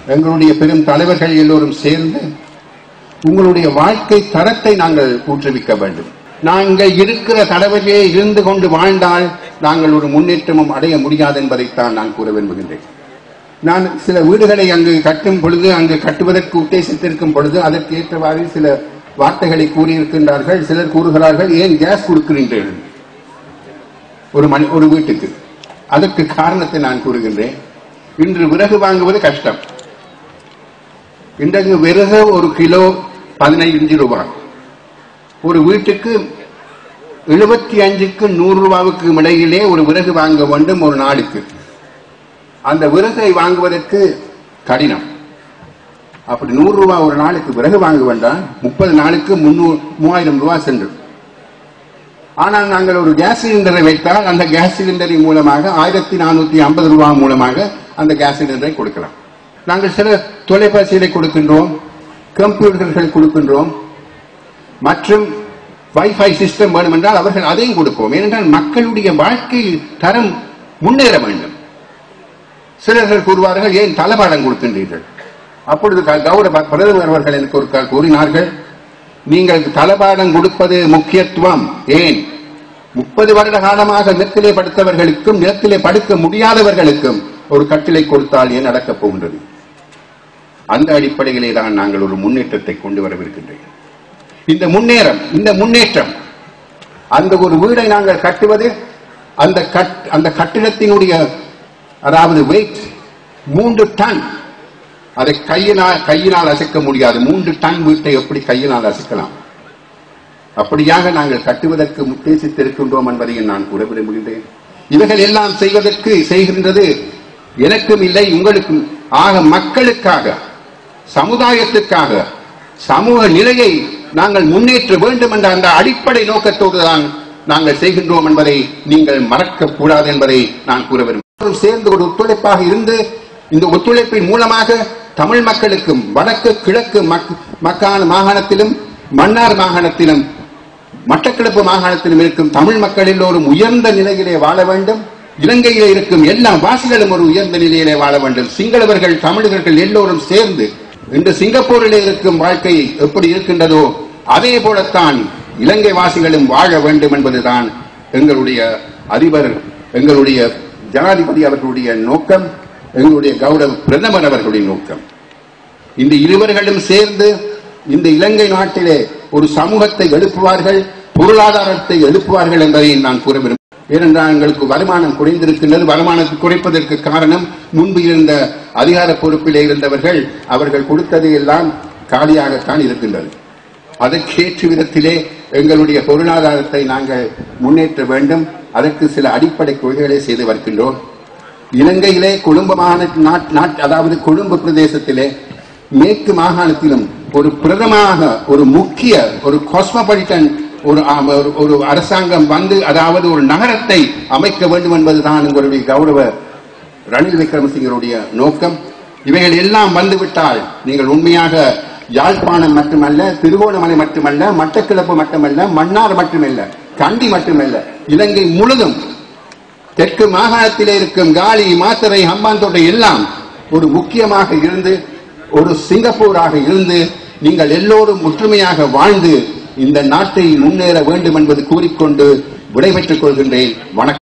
எங்களுடைய பெரும் தலைவர்கள் எல்லோரும் சேர்ந்து உங்களுடைய வாழ்க்கை தரத்தை நாங்கள் ஊற்றுவிக்க வேண்டும் நாங்கள் இருக்கிற தடவையிலே இருந்து கொண்டு வாழ்ந்தால் நாங்கள் ஒரு முன்னேற்றமும் அடைய முடியாது என்பதைத்தான் நான் கூற விரும்புகின்றேன் நான் சில வீடுகளை அங்கு கட்டும் பொழுது அங்கு கட்டுவதற்கு உத்தேசித்திருக்கும் பொழுது அதற்கு ஏற்றவாறு சில வார்த்தைகளை கூறியிருக்கின்றார்கள் சிலர் கூறுகிறார்கள் ஏன் கேஸ் கொடுக்கிறீர்கள் ஒரு மணி ஒரு வீட்டுக்கு அதற்கு காரணத்தை நான் கூறுகின்றேன் இன்று விறகு வாங்குவது கஷ்டம் இன்றைக்கு விறகு ஒரு கிலோ பதினைஞ்சு ரூபாய் ஒரு வீட்டுக்கு எழுபத்தி அஞ்சுக்கு நூறு ரூபாவுக்கு இடையிலே ஒரு விறகு வாங்க வேண்டும் ஒரு நாளுக்கு அந்த விறகை வாங்குவதற்கு கடினம் அப்படி நூறு ரூபாய் ஒரு நாளுக்கு விறகு வாங்க வேண்டாம் முப்பது நாளுக்கு முன்னூறு மூவாயிரம் ரூபாய் சென்று ஆனால் நாங்கள் ஒரு கேஸ் சிலிண்டரை வைத்தால் அந்த கேஸ் சிலிண்டரின் மூலமாக ஆயிரத்தி நானூத்தி ஐம்பது ரூபாய் மூலமாக அந்த கேஸ் சிலிண்டரை கொடுக்கலாம் நாங்கள் சில தொலைபேசிகளை கொடுக்கின்றோம் கம்ப்யூட்டர்கள் கொடுக்கின்றோம் மற்றும் வைஃபை சிஸ்டம் வேணும் என்றால் அவர்கள் அதையும் கொடுப்போம் ஏனென்றால் மக்களுடைய வாழ்க்கை தரம் முன்னேற வேண்டும் சிலர்கள் கூறுவார்கள் ஏன் தளபாடம் கொடுக்கின்றீர்கள் அப்பொழுது க- கௌரவ பிரதமர் அவர்கள் எனக்கு ஒரு க- கூறினார்கள் நீங்கள் தளபாடம் கொடுப்பது முக்கியத்துவம் ஏன் முப்பது வருட காலமாக நிலத்திலே படுத்தவர்களுக்கும் நிலத்திலே படுக்க முடியாதவர்களுக்கும் ஒரு கட்டிலை கொடுத்தால் ஏன் நடக்கப் போகின்றது அந்த அடிப்படையிலே தான் நாங்கள் ஒரு முன்னேற்றத்தை கொண்டு வரவிருக்கின்றேன் இந்த முன்னேறம் இந்த முன்னேற்றம் அந்த ஒரு வீடை நாங்கள் கட்டுவது அந்த கட் அந்த கட்டிடத்தினுடைய அதாவது வெயிட் மூன்று டன் அதை கையினால் கையினால் அசைக்க முடியாது மூன்று டன் வீட்டை எப்படி கையினால் அசைக்கலாம் அப்படியாக நாங்கள் கட்டுவதற்கு உத்தேசித்திருக்கின்றோம் என்பதையும் நான் கூற விரும்புகின்றேன் இவைகள் எல்லாம் செய்வதற்கு செய்கின்றது எனக்கும் இல்லை உங்களுக்கும் ஆக மக்களுக்காக சமுதாயத்துக்காக சமூக நிலையை நாங்கள் முன்னேற்ற வேண்டும் என்ற அந்த அடிப்படை நோக்கத்தோடு தான் நாங்கள் செய்கின்றோம் என்பதை நீங்கள் மறக்க கூடாது என்பதை நான் கூற விரும்புகிறேன் சேர்ந்து ஒரு ஒத்துழைப்பாக இருந்து இந்த ஒத்துழைப்பின் மூலமாக தமிழ் மக்களுக்கும் வடக்கு கிழக்கு மக்- மக்கான மாகாணத்திலும் மன்னார் மாகாணத்திலும் மட்டக்களப்பு மாகாணத்திலும் இருக்கும் தமிழ் மக்கள் எல்லோரும் உயர்ந்த நிலையிலே வாழ வேண்டும் இலங்கையிலே இருக்கும் எல்லா வாசிகளும் ஒரு உயர்ந்த நிலையிலே வாழ வேண்டும் சிங்களவர்கள் தமிழர்கள் எல்லோரும் சேர்ந்து இன்று சிங்கப்பூரிலே இருக்கும் வாழ்க்கை எப்படி இருக்கின்றதோ அதே போலத்தான் இலங்கை வாசிகளும் வாழ வேண்டும் என்பதுதான் எங்களுடைய அதிபர் எங்களுடைய ஜனாதிபதி அவர்களுடைய நோக்கம் எங்களுடைய கௌரவ பிரதமர் அவர்களுடைய நோக்கம் இந்த இருவர்களும் சேர்ந்து இந்த இலங்கை நாட்டிலே ஒரு சமூகத்தை எழுப்புவார்கள் பொருளாதாரத்தை எழுப்புவார்கள் என்பதை நான் கூற விரும்புகிறேன் ஏனென்றால் எங்களுக்கு வருமானம் குறைந்திருக்கின்றது வருமானத்தை குறைப்பதற்கு காரணம் முன்பு இருந்த அதிகார பொறுப்பிலே இருந்தவர்கள் அவர்கள் கொடுத்ததை எல்லாம் காலியாகத்தான் இருக்கின்றது அதற்கேற்ற விதத்திலே எங்களுடைய பொருளாதாரத்தை நாங்கள் முன்னேற்ற வேண்டும் அதற்கு சில அடிப்படை கொள்கைகளை செய்து வருகின்றோம் இலங்கையிலே குடும்பமான நாட் நாட் அதாவது கொழும்பு பிரதேசத்திலே மேற்கு மாகாணத்திலும் ஒரு பிரதமாக ஒரு முக்கிய ஒரு காஸ்மோபாலிட்டன் ஒரு ஆ, ஒரு- ஒரு அரசாங்கம் வந்து அதாவது ஒரு நகரத்தை அமைக்க வேண்டும் என்பதுதான் உங்களுடைய கௌரவ ரணில் விக்ரமசிங்கருடைய நோக்கம் இவைகள் எல்லாம் வந்துவிட்டால் நீங்கள் உண்மையாக யாழ்ப்பாணம் மட்டுமல்ல திருவோணமலை மட்டுமல்ல மட்டக்கிழப்பு மட்டுமல்ல மன்னார் மட்டுமல்ல கண்டி மட்டுமல்ல இலங்கை முழுதும் தெற்கு மாகாணத்திலே இருக்கும் காலி மாத்தரை ஹம்பாந்தோட்டை எல்லாம் ஒரு முக்கியமாக இருந்து ஒரு சிங்கப்பூராக இருந்து நீங்கள் எல்லோரும் ஒற்றுமையாக வாழ்ந்து இந்த நாட்டை முன்னேற வேண்டும் என்பது கூறிக்கொண்டு விடைபெற்றுக் கொள்கின்றேன் வணக்கம்